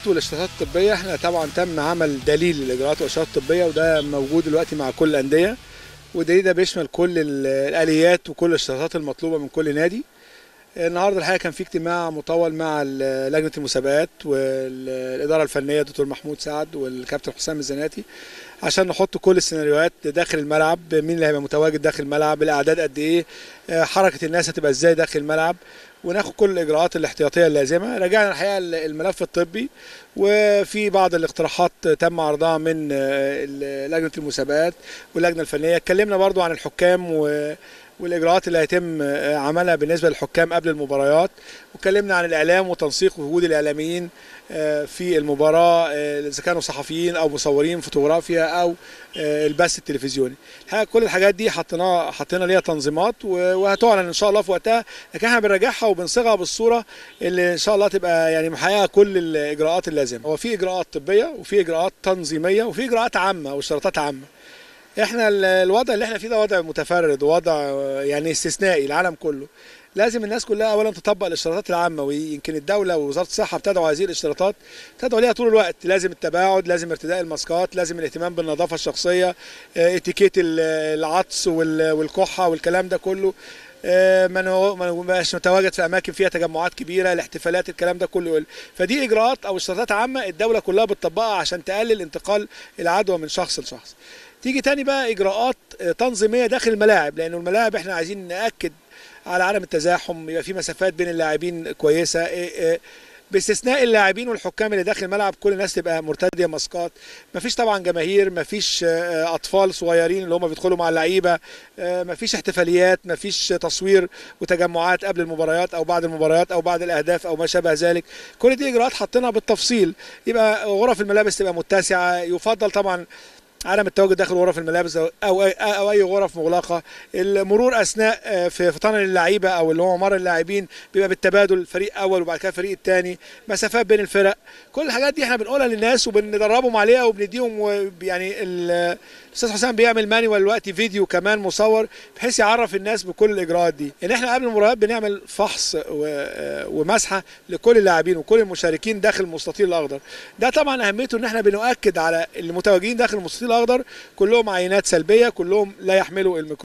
الاجراءات والاشتراطات الطبيه احنا طبعا تم عمل دليل للاجراءات والاشتراطات الطبيه وده موجود دلوقتي مع كل الانديه والدليل ده بيشمل كل ال- الاليات وكل الاشتراطات المطلوبه من كل نادي النهارده الحقيقه كان في اجتماع مطول مع ال- لجنه المسابقات والاداره الفنيه دكتور محمود سعد والكابتن حسام الزناتي عشان نحط كل السيناريوهات داخل الملعب مين اللي هيبقى متواجد داخل الملعب الاعداد قد ايه آه، حركه الناس هتبقى ازاي داخل الملعب وناخد كل الاجراءات الاحتياطيه اللازمه راجعنا الحقيقه الملف الطبي وفي بعض الاقتراحات تم عرضها من آه، لجنه المسابقات واللجنه الفنيه اتكلمنا برضو عن الحكام و والاجراءات اللي هيتم آه، عملها بالنسبه للحكام قبل المباريات واتكلمنا عن الاعلام وتنسيق وجود الاعلاميين آه، في المباراه آه، اذا كانوا صحفيين او مصورين فوتوغرافيا او آه، البث التلفزيوني الحقيقه كل الحاجات دي حطيناها حطينا ليها تنظيمات و- وهتعلن ان شاء الله في وقتها لكن احنا بنراجعها وبنصيغها بالصوره اللي ان شاء الله تبقى يعني محققه كل الاجراءات اللازمه هو في اجراءات طبيه وفي اجراءات تنظيميه وفي اجراءات عامه واشتراطات عامه احنا ال- الوضع اللي احنا فيه ده وضع متفرد ووضع آه، يعني استثنائي العالم كله لازم الناس كلها اولا تطبق الاشتراطات العامه ويمكن الدوله ووزاره الصحه بتدعو هذه الاشتراطات تدعو ليها طول الوقت لازم التباعد لازم ارتداء الماسكات لازم الاهتمام بالنظافه الشخصيه آه، اتيكيت ال- العطس وال- والكحه والكلام ده كله آه، ما نو- ما نبقاش نتواجد في اماكن فيها تجمعات كبيره الاحتفالات الكلام ده كله يقل. فدي اجراءات او اشتراطات عامه الدوله كلها بتطبقها عشان تقلل انتقال العدوى من شخص لشخص تيجي تاني بقى اجراءات آه، تنظيميه داخل الملاعب لانه الملاعب احنا عايزين ناكد على عدم التزاحم يبقى في مسافات بين اللاعبين كويسه إيه إيه باستثناء اللاعبين والحكام اللي داخل الملعب كل الناس تبقى مرتديه ماسكات مفيش طبعا جماهير مفيش آه، اطفال صغيرين اللي هم بيدخلوا مع اللعيبه آه، مفيش احتفاليات مفيش تصوير وتجمعات قبل المباريات او بعد المباريات او بعد الاهداف او ما شابه ذلك كل دي اجراءات حطيناها بالتفصيل يبقى غرف الملابس تبقى متسعه يفضل طبعا عدم التواجد داخل غرف الملابس او او أي- او اي غرف مغلقه المرور اثناء آه، في في طنل اللعيبه او اللي هو ممر اللاعبين بيبقى بالتبادل فريق اول وبعد كده الفريق الثاني مسافات بين الفرق كل الحاجات دي احنا بنقولها للناس وبندربهم عليها وبنديهم و- يعني ال- الاستاذ حسام بيعمل مانيوال دلوقتي فيديو كمان مصور بحيث يعرف الناس بكل الاجراءات دي ان احنا قبل المباريات بنعمل فحص و- آه، ومسحه لكل اللاعبين وكل المشاركين داخل المستطيل الاخضر ده طبعا اهميته ان احنا بنؤكد على المتواجدين داخل المستطيل الاخضر كلهم عينات سلبيه كلهم لا يحملوا الميكروب